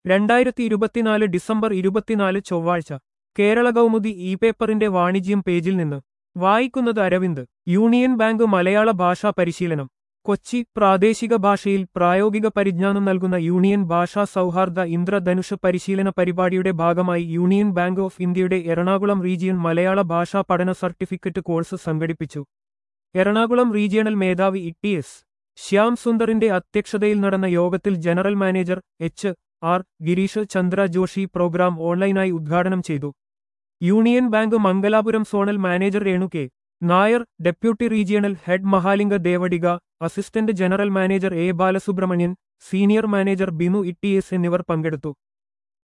രണ്ടായിരത്തി ഇരുപത്തിനാല് ഡിസംബർ ഇരുപത്തിനാല് ചൊവ്വാഴ്ച കേരള കൗമുദി ഇ പേപ്പറിന്റെ വാണിജ്യം പേജിൽ നിന്ന് വായിക്കുന്നത് അരവിന്ദ് യൂണിയൻ ബാങ്ക് മലയാള ഭാഷാ പരിശീലനം കൊച്ചി പ്രാദേശിക ഭാഷയിൽ പ്രായോഗിക പരിജ്ഞാനം നൽകുന്ന യൂണിയൻ ഭാഷാ സൗഹാർദ്ദ ഇന്ദ്രധനുഷ് പരിശീലന പരിപാടിയുടെ ഭാഗമായി യൂണിയൻ ബാങ്ക് ഓഫ് ഇന്ത്യയുടെ എറണാകുളം റീജിയൻ മലയാള ഭാഷാ പഠന സർട്ടിഫിക്കറ്റ് കോഴ്സ് സംഘടിപ്പിച്ചു എറണാകുളം റീജിയണൽ മേധാവി ഇ ടി എസ് ശ്യാം സുന്ദറിന്റെ അധ്യക്ഷതയിൽ നടന്ന യോഗത്തിൽ general manager H R Girish Chandra Joshi programme ഓൺലൈനായി ഉദ്ഘാടനം ചെയ്തു union bank Mangalapuram zonal manager Renu K Nair deputy regional head Mahalinga Devadika assistant general manager A Balasubramanian senior manager Binu E T S എന്നിവർ പങ്കെടുത്തു